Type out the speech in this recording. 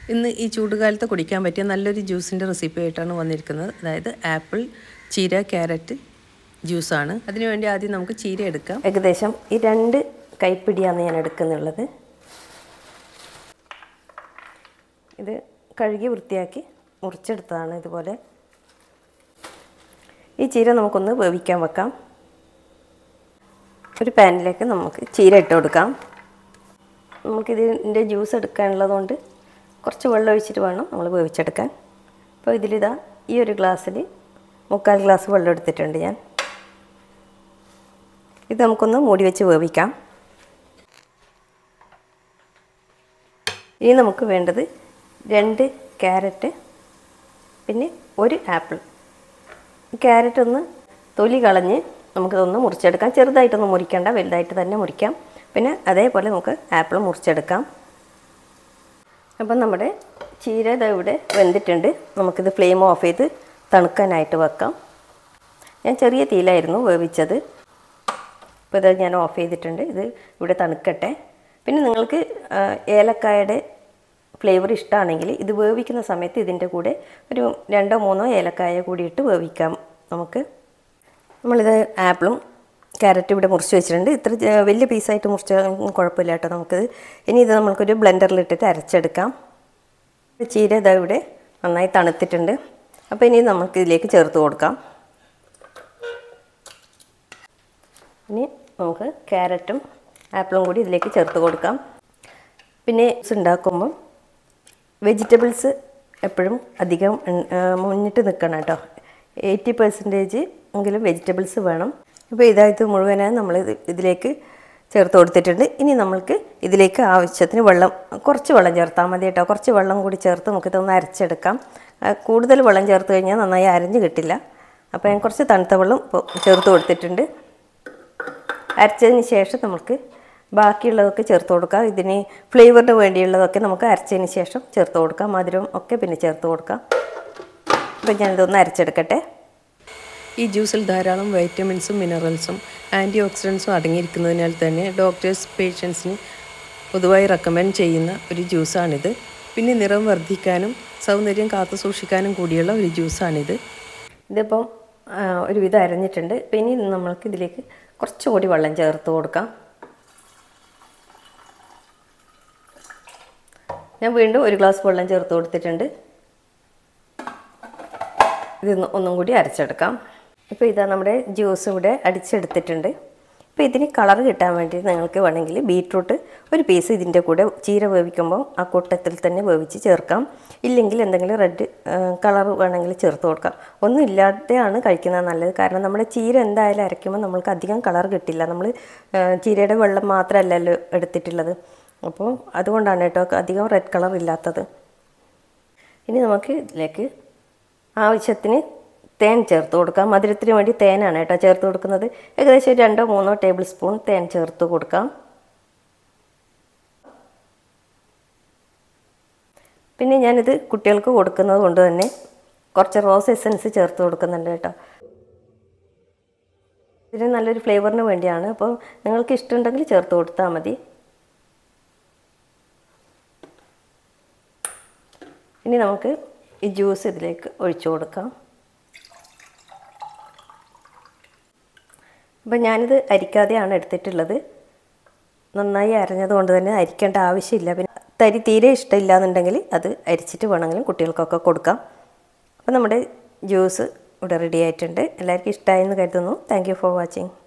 ഇന്ന് ഈ ചൂടുകാലത്ത് കുടിക്കാൻ പറ്റിയ നല്ലൊരു ജ്യൂസിൻ്റെ റെസിപ്പി ആയിട്ടാണ് വന്നിരിക്കുന്നത് അതായത് ആപ്പിൾ ചീര ക്യാരറ്റ് ജ്യൂസാണ് അതിനുവേണ്ടി ആദ്യം നമുക്ക് ചീര എടുക്കാം ഏകദേശം ഈ രണ്ട് കൈപ്പിടിയാണ് ഞാൻ എടുക്കുന്നുള്ളത് ഇത് കഴുകി വൃത്തിയാക്കി മുറിച്ചെടുത്തതാണ് ഇതുപോലെ ഈ ചീര നമുക്കൊന്ന് വേവിക്കാൻ വെക്കാം ഒരു പാനിലേക്ക് നമുക്ക് ചീര ഇട്ട് കൊടുക്കാം നമുക്കിതിൻ്റെ ജ്യൂസ് എടുക്കാനുള്ളതുകൊണ്ട് കുറച്ച് വെള്ളം ഒഴിച്ചിട്ട് വേണം നമ്മൾ വേവിച്ചെടുക്കാൻ അപ്പോൾ ഇതിലിതാ ഈ ഒരു ഗ്ലാസ്സിൽ മുക്കാൽ ഗ്ലാസ് വെള്ളം എടുത്തിട്ടുണ്ട് ഞാൻ ഇത് നമുക്കൊന്ന് മൂടി വെച്ച് വേവിക്കാം ഇനി നമുക്ക് വേണ്ടത് രണ്ട് ക്യാരറ്റ് പിന്നെ ഒരു ആപ്പിൾ ക്യാരറ്റ് ഒന്ന് തൊലി കളഞ്ഞ് നമുക്കിതൊന്ന് മുറിച്ചെടുക്കാം ചെറുതായിട്ടൊന്നും മുറിക്കണ്ട വലുതായിട്ട് തന്നെ മുറിക്കാം പിന്നെ അതേപോലെ നമുക്ക് ആപ്പിൾ മുറിച്ചെടുക്കാം അപ്പം നമ്മുടെ ചീര ഇതാ ഇവിടെ വെന്തിട്ടുണ്ട് നമുക്കിത് ഫ്ലെയിം ഓഫ് ചെയ്ത് തണുക്കാനായിട്ട് വെക്കാം ഞാൻ ചെറിയ തീയിലായിരുന്നു വേവിച്ചത് ഇപ്പോൾ ഇത് ഞാൻ ഓഫ് ചെയ്തിട്ടുണ്ട് ഇത് ഇവിടെ തണുക്കട്ടെ പിന്നെ നിങ്ങൾക്ക് ആ, ഏലക്കായുടെ ഫ്ലേവർ ഇഷ്ടമാണെങ്കിൽ ഇത് വേവിക്കുന്ന സമയത്ത് ഇതിൻ്റെ കൂടെ ഒരു രണ്ടോ മൂന്നോ ഏലക്കായ കൂടി ഇട്ട് വേവിക്കാം നമുക്ക് നമ്മളിത് ആപ്പിളും ക്യാരറ്റും ഇവിടെ മുറിച്ച് വെച്ചിട്ടുണ്ട് ഇത്ര ചെ- വലിയ പീസായിട്ട് മുറിച്ച കുഴപ്പമില്ല കേട്ടോ നമുക്കിത് ഇനി ഇത് നമുക്കൊരു ബ്ലെൻഡറിലിട്ടിട്ട് അരച്ചെടുക്കാം ചീര ഇതാ ഇവിടെ നന്നായി തണുത്തിട്ടുണ്ട് അപ്പോൾ ഇനി നമുക്ക് ഇതിലേക്ക് ചേർത്ത് കൊടുക്കാം ഇനി നമുക്ക് ക്യാരറ്റും ആപ്പിളും കൂടി ഇതിലേക്ക് ചേർത്ത് കൊടുക്കാം പിന്നെ ജ്യൂസ് ഉണ്ടാക്കുമ്പം വെജിറ്റബിൾസ് എപ്പോഴും അധികം ഉം, ആ, മുന്നിട്ട് നിൽക്കണം കേട്ടോ എയ്റ്റി പെർസെൻറ്റേജ് എങ്കിലും വെജിറ്റബിൾസ് വേണം ഇപ്പോൾ ഇതായത് മുഴുവനായി നമ്മൾ ഇത് ഇതിലേക്ക് ചേർത്ത് കൊടുത്തിട്ടുണ്ട് ഇനി നമ്മൾക്ക് ഇതിലേക്ക് ആവശ്യത്തിന് വെള്ളം കുറച്ച് വെള്ളം ചേർത്താൽ മതി കേട്ടോ കുറച്ച് വെള്ളം കൂടി ചേർത്ത് നമുക്കിതൊന്ന് അരച്ചെടുക്കാം ആ, കൂടുതൽ വെള്ളം ചേർത്ത് കഴിഞ്ഞാൽ നന്നായി അരഞ്ഞ് കിട്ടില്ല അപ്പോൾ ഞാൻ കുറച്ച് തണുത്ത വെള്ളം ഇപ്പോൾ ചേർത്ത് കൊടുത്തിട്ടുണ്ട് അരച്ചതിന് ശേഷം നമുക്ക് ബാക്കിയുള്ളതൊക്കെ ചേർത്ത് കൊടുക്കാം ഇതിന് ഫ്ലേവറിന് വേണ്ടിയുള്ളതൊക്കെ നമുക്ക് അരച്ചതിന് ശേഷം ചേർത്ത് കൊടുക്കാം മധുരം ഒക്കെ പിന്നെ ചേർത്ത് കൊടുക്കാം അപ്പം ഞാനിതൊന്ന് അരച്ചെടുക്കട്ടെ ഈ ജ്യൂസിൽ ധാരാളം വൈറ്റമിൻസും മിനറൽസും ആൻറ്റി ഓക്സിഡൻസും അടങ്ങിയിരിക്കുന്നതിനാൽ തന്നെ ഡോക്ടേഴ്സ് പേഷ്യൻസിന് പൊതുവായി റെക്കമെൻഡ് ചെയ്യുന്ന ഒരു ജ്യൂസാണിത് പിന്നെ നിറം വർദ്ധിക്കാനും സൗന്ദര്യം കാത്തു സൂക്ഷിക്കാനും കൂടിയുള്ള ഒരു ജ്യൂസാണിത് ഇതിപ്പം ആ, ഒരുവിധം അരഞ്ഞിട്ടുണ്ട് പിന്നെ ഇനി നമ്മൾക്ക് ഇതിലേക്ക് കുറച്ചും കൂടി വെള്ളം ചേർത്ത് കൊടുക്കാം ഞാൻ വീണ്ടും ഒരു ഗ്ലാസ് വെള്ളം ചേർത്ത് കൊടുത്തിട്ടുണ്ട് ഇത് ഒന്ന് ഒന്നും കൂടി അരച്ചെടുക്കാം ഇപ്പോൾ ഇതാ നമ്മുടെ ജ്യൂസ് ഇവിടെ അടിച്ചെടുത്തിട്ടുണ്ട് ഇപ്പോൾ ഇതിന് കളർ കിട്ടാൻ വേണ്ടി നിങ്ങൾക്ക് വേണമെങ്കിൽ ബീട്രൂട്ട് ഒരു പീസ് ഇതിൻ്റെ കൂടെ ചീര വേവിക്കുമ്പോൾ ആ കൂട്ടത്തിൽ തന്നെ വേവിച്ച് ചേർക്കാം ഇല്ലെങ്കിൽ എന്തെങ്കിലും റെഡ് കളർ വേണമെങ്കിൽ ചേർത്ത് കൊടുക്കാം ഒന്നും ഇല്ലാതെയാണ് കഴിക്കുന്നത് നല്ലത് കാരണം നമ്മുടെ ചീര എന്തായാലും അരയ്ക്കുമ്പോൾ നമ്മൾക്ക് അധികം കളർ കിട്ടില്ല നമ്മൾ ചീരയുടെ വെള്ളം മാത്രമല്ലല്ലോ എടുത്തിട്ടുള്ളത് അപ്പോൾ അതുകൊണ്ടാണ് കേട്ടോ അധികം റെഡ് കളർ ഇല്ലാത്തത് ഇനി നമുക്ക് ഇതിലേക്ക് ആവശ്യത്തിന് തേൻ ചേർത്ത് കൊടുക്കാം മധുരത്തിന് വേണ്ടി തേനാണ് കേട്ടോ ചേർത്ത് കൊടുക്കുന്നത് ഏകദേശം ഒരു രണ്ടോ മൂന്നോ ടേബിൾ സ്പൂൺ തേൻ ചേർത്ത് കൊടുക്കാം പിന്നെ ഞാനിത് കുട്ടികൾക്ക് കൊടുക്കുന്നത് കൊണ്ട് തന്നെ കുറച്ച് റോസ് എസൻസ് ചേർത്ത് കൊടുക്കുന്നുണ്ട് കേട്ടോ ഇതിന് നല്ലൊരു ഫ്ലേവറിന് വേണ്ടിയാണ് അപ്പോൾ നിങ്ങൾക്ക് ഇഷ്ടമുണ്ടെങ്കിൽ ചേർത്ത് കൊടുത്താൽ മതി ഇനി നമുക്ക് ഈ ജ്യൂസ് ഇതിലേക്ക് ഒഴിച്ചു കൊടുക്കാം അപ്പം ഞാനിത് അരിക്കാതെയാണ് എടുത്തിട്ടുള്ളത് നന്നായി അരഞ്ഞത് കൊണ്ട് തന്നെ അരിക്കേണ്ട ആവശ്യമില്ല പിന്നെ തരി തീരെ ഇഷ്ടമില്ല എന്നുണ്ടെങ്കിൽ അത് അരിച്ചിട്ട് വേണമെങ്കിലും കുട്ടികൾക്കൊക്കെ കൊടുക്കാം അപ്പം നമ്മുടെ ജ്യൂസ് ഇവിടെ റെഡി ആയിട്ടുണ്ട് എല്ലാവർക്കും ഇഷ്ടമായെന്ന് കരുതുന്നു താങ്ക് യു ഫോർ വാച്ചിങ്